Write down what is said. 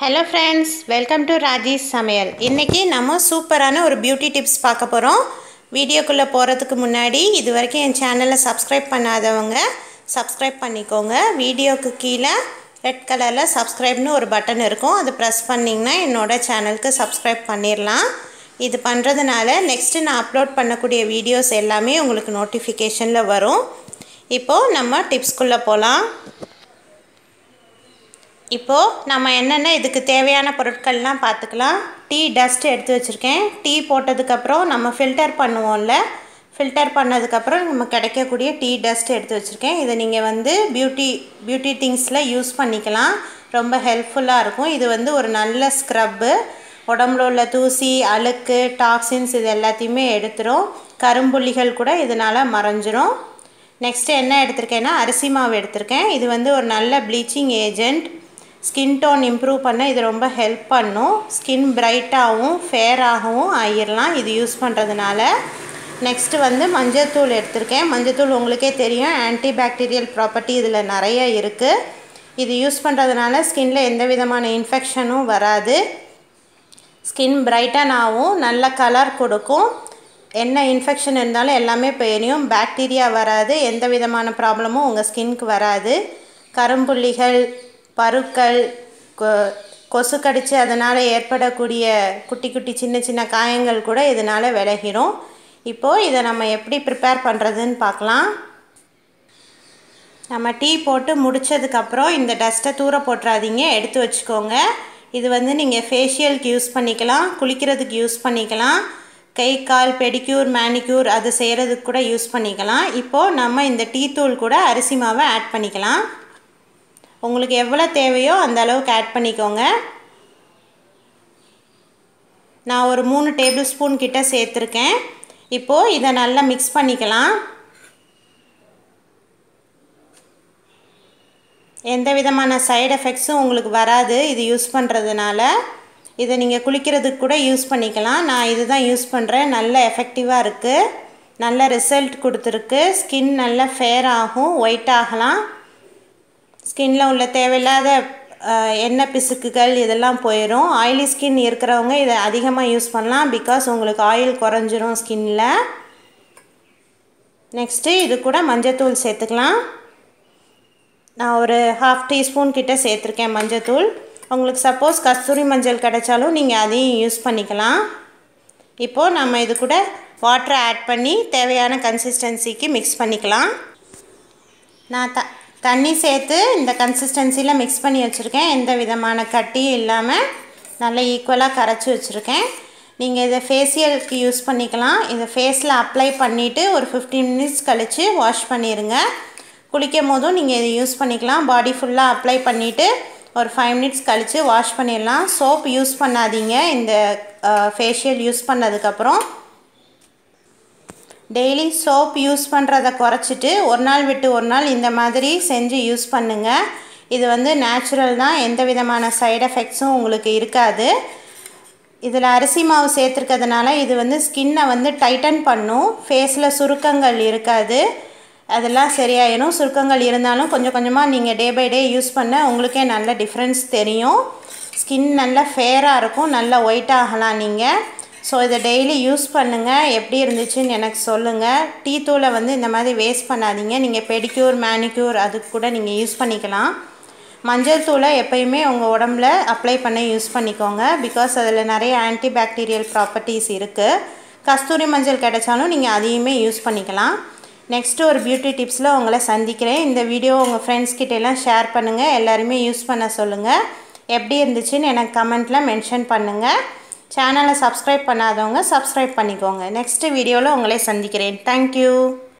hello friends welcome to Rajesh சமையல் இன்றைக்கி நம்ம சூப்பரான ஒரு பியூட்டி டிப்ஸ் பார்க்க போகிறோம் வீடியோக்குள்ளே போகிறதுக்கு முன்னாடி இது வரைக்கும் என் சேனலை சப்ஸ்கிரைப் பண்ணாதவங்க சப்ஸ்கிரைப் பண்ணிக்கோங்க வீடியோக்கு கீழே ரெட் கலரில் சப்ஸ்கிரைப்னு ஒரு பட்டன் இருக்கும் அது ப்ரெஸ் பண்ணிங்கன்னா என்னோடய சேனலுக்கு சப்ஸ்கிரைப் பண்ணிடலாம் இது பண்ணுறதுனால நெக்ஸ்ட்டு நான் அப்லோட் பண்ணக்கூடிய வீடியோஸ் எல்லாமே உங்களுக்கு நோட்டிஃபிகேஷனில் வரும் இப்போது நம்ம டிப்ஸ்குள்ளே போகலாம் இப்போது நம்ம என்னென்ன இதுக்கு தேவையான பொருட்கள்லாம் பார்த்துக்கலாம் டீ டஸ்ட் எடுத்து வச்சுருக்கேன் டீ போட்டதுக்கப்புறம் நம்ம ஃபில்டர் பண்ணுவோம்ல ஃபில்டர் பண்ணதுக்கப்புறம் நம்ம கிடைக்கக்கூடிய டீ டஸ்ட் எடுத்து வச்சுருக்கேன் இதை நீங்கள் வந்து பியூட்டி பியூட்டி திங்ஸில் யூஸ் பண்ணிக்கலாம் ரொம்ப ஹெல்ப்ஃபுல்லாக இருக்கும் இது வந்து ஒரு நல்ல ஸ்க்ரப்பு உடம்புல உள்ள தூசி அழுக்கு டாக்ஸின்ஸ் இது எல்லாத்தையுமே எடுத்துரும் கரும்புள்ளிகள் கூட இதனால் மறைஞ்சிரும் நெக்ஸ்ட்டு என்ன எடுத்திருக்கேன்னா அரிசி மாவு எடுத்திருக்கேன் இது வந்து ஒரு நல்ல bleaching agent skin tone improve பண்ண இது ரொம்ப ஹெல்ப் பண்ணும் ஸ்கின் பிரைட்டாகவும் ஃபேராகவும் ஆகிடலாம் இது யூஸ் பண்ணுறதுனால நெக்ஸ்ட்டு வந்து மஞ்சத்தூள் எடுத்திருக்கேன் மஞ்சத்தூள் உங்களுக்கே தெரியும் ஆன்டி பாக்டீரியல் ப்ராப்பர்ட்டி இதில் நிறைய இருக்குது இது யூஸ் பண்ணுறதுனால ஸ்கின்ல எந்த விதமான இன்ஃபெக்ஷனும் வராது ஸ்கின் பிரைட்டன் ஆகும் நல்ல கலர் கொடுக்கும் என்ன இன்ஃபெக்ஷன் இருந்தாலும் எல்லாமே போயிடும் பாக்டீரியா வராது எந்த விதமான ப்ராப்ளமும் உங்கள் ஸ்கின்க்கு வராது கரும்புள்ளிகள் பருக்கள் கொ கொசு கடித்து அதனால் ஏற்படக்கூடிய குட்டி குட்டி சின்ன சின்ன காயங்கள் கூட இதனால் விலகிடும் இப்போது இதை நம்ம எப்படி ப்ரிப்பேர் பண்ணுறதுன்னு பார்க்கலாம் நம்ம டீ போட்டு முடித்ததுக்கப்புறம் இந்த டஸ்ட்டை தூர போட்டுறாதீங்க எடுத்து வச்சுக்கோங்க இது வந்து நீங்கள் ஃபேஷியலுக்கு யூஸ் பண்ணிக்கலாம் குளிக்கிறதுக்கு யூஸ் பண்ணிக்கலாம் கை கால் பெடிக்யூர் மேனிக்யூர் அது செய்கிறதுக்கு கூட யூஸ் பண்ணிக்கலாம் இப்போது நம்ம இந்த டீ தூள் கூட அரிசி மாவை ஆட் பண்ணிக்கலாம் உங்களுக்கு எவ்வளோ தேவையோ அந்த அளவுக்கு ஆட் பண்ணிக்கோங்க நான் ஒரு மூணு டேபிள் ஸ்பூன் கிட்ட சேர்த்துருக்கேன் இப்போது இதை நல்லா மிக்ஸ் பண்ணிக்கலாம் எந்த விதமான சைடு எஃபெக்ட்ஸும் உங்களுக்கு வராது இது யூஸ் பண்ணுறதுனால இதை நீங்கள் குளிக்கிறதுக்கு கூட யூஸ் பண்ணிக்கலாம் நான் இது தான் யூஸ் பண்ணுறேன் நல்ல எஃபெக்டிவாக இருக்குது நல்ல ரிசல்ட் கொடுத்துருக்கு ஸ்கின் நல்ல ஃபேர் ஆகும் ஒயிட் ஆகலாம் ஸ்கின்னில் உள்ள தேவையில்லாத எண்ணெய் பிசுக்குகள் இதெல்லாம் போயிடும் ஆயிலி ஸ்கின் இருக்கிறவங்க இதை அதிகமாக யூஸ் பண்ணலாம் பிகாஸ் உங்களுக்கு ஆயில் குறைஞ்சிரும் ஸ்கின்னில் நெக்ஸ்ட்டு இது கூட மஞ்சத்தூள் சேர்த்துக்கலாம் நான் ஒரு ஹாஃப் டீஸ்பூன் கிட்ட சேர்த்துருக்கேன் மஞ்சத்தூள் உங்களுக்கு சப்போஸ் கஸ்தூரி மஞ்சள் கிடைச்சாலும் நீங்கள் அதையும் யூஸ் பண்ணிக்கலாம் இப்போது நம்ம இது கூட வாட்டரை ஆட் பண்ணி தேவையான கன்சிஸ்டன்சிக்கு மிக்ஸ் பண்ணிக்கலாம் நான் த தண்ணி சேர்த்து இந்த கன்சிஸ்டன்சியில் மிக்ஸ் பண்ணி வச்சுருக்கேன் எந்த விதமான கட்டியும் இல்லாமல் நல்லா ஈக்குவலாக கரைச்சி வச்சுருக்கேன் நீங்கள் இதை ஃபேஷியலுக்கு யூஸ் பண்ணிக்கலாம் இதை ஃபேஸில் அப்ளை பண்ணிவிட்டு ஒரு ஃபிஃப்டீன் மினிட்ஸ் கழித்து வாஷ் பண்ணிடுங்க குளிக்கும் போதும் நீங்கள் இதை யூஸ் பண்ணிக்கலாம் பாடி ஃபுல்லாக அப்ளை பண்ணிவிட்டு ஒரு ஃபைவ் மினிட்ஸ் கழித்து வாஷ் பண்ணிடலாம் சோப் யூஸ் பண்ணாதீங்க இந்த ஃபேஷியல் யூஸ் பண்ணதுக்கப்புறம் டெய்லி சோப் யூஸ் பண்ணுறத குறைச்சிட்டு ஒரு நாள் விட்டு ஒரு நாள் இந்த மாதிரி செஞ்சு யூஸ் பண்ணுங்கள் இது வந்து நேச்சுரல் தான் எந்த விதமான சைடு எஃபெக்ட்ஸும் உங்களுக்கு இருக்காது இதில் அரிசி மாவு சேர்த்துருக்கிறதுனால இது வந்து ஸ்கின்னை வந்து டைட்டன் பண்ணும் ஃபேஸில் சுருக்கங்கள் இருக்காது அதெல்லாம் சரியாயிடும் சுருக்கங்கள் இருந்தாலும் கொஞ்சம் கொஞ்சமாக நீங்கள் டே பை டே யூஸ் பண்ண உங்களுக்கே நல்ல டிஃப்ரென்ஸ் தெரியும் ஸ்கின் நல்லா ஃபேராக இருக்கும் நல்லா ஒயிட் ஆகலாம் நீங்கள் ஸோ இதை டெய்லி யூஸ் பண்ணுங்கள் எப்படி இருந்துச்சுன்னு எனக்கு சொல்லுங்கள் டீ தூளை வந்து இந்த மாதிரி வேஸ்ட் பண்ணாதீங்க நீங்கள் பெடிக்யூர் மேனிக்யூர் அதுக்கு கூட நீங்கள் யூஸ் பண்ணிக்கலாம் மஞ்சள் தூளை எப்பயுமே உங்கள் உடம்புல அப்ளை பண்ண யூஸ் பண்ணிக்கோங்க பிகாஸ் அதில் நிறைய ஆன்டி பாக்டீரியல் ப்ராப்பர்ட்டிஸ் இருக்குது கஸ்தூரி மஞ்சள் கிடைச்சாலும் நீங்கள் அதையுமே யூஸ் பண்ணிக்கலாம் நெக்ஸ்ட்டு ஒரு பியூட்டி டிப்ஸில் உங்களை சந்திக்கிறேன் இந்த வீடியோ உங்கள் ஃப்ரெண்ட்ஸ் கிட்டேலாம் ஷேர் பண்ணுங்கள் எல்லாருமே யூஸ் பண்ண சொல்லுங்கள் எப்படி இருந்துச்சுன்னு எனக்கு கமெண்ட்டில் மென்ஷன் பண்ணுங்கள் சேனலை சப்ஸ்கிரைப் பண்ணாதவங்க சப்ஸ்கிரைப் பண்ணிக்கோங்க நெக்ஸ்ட்டு வீடியோவில் உங்களை சந்திக்கிறேன் தேங்க்யூ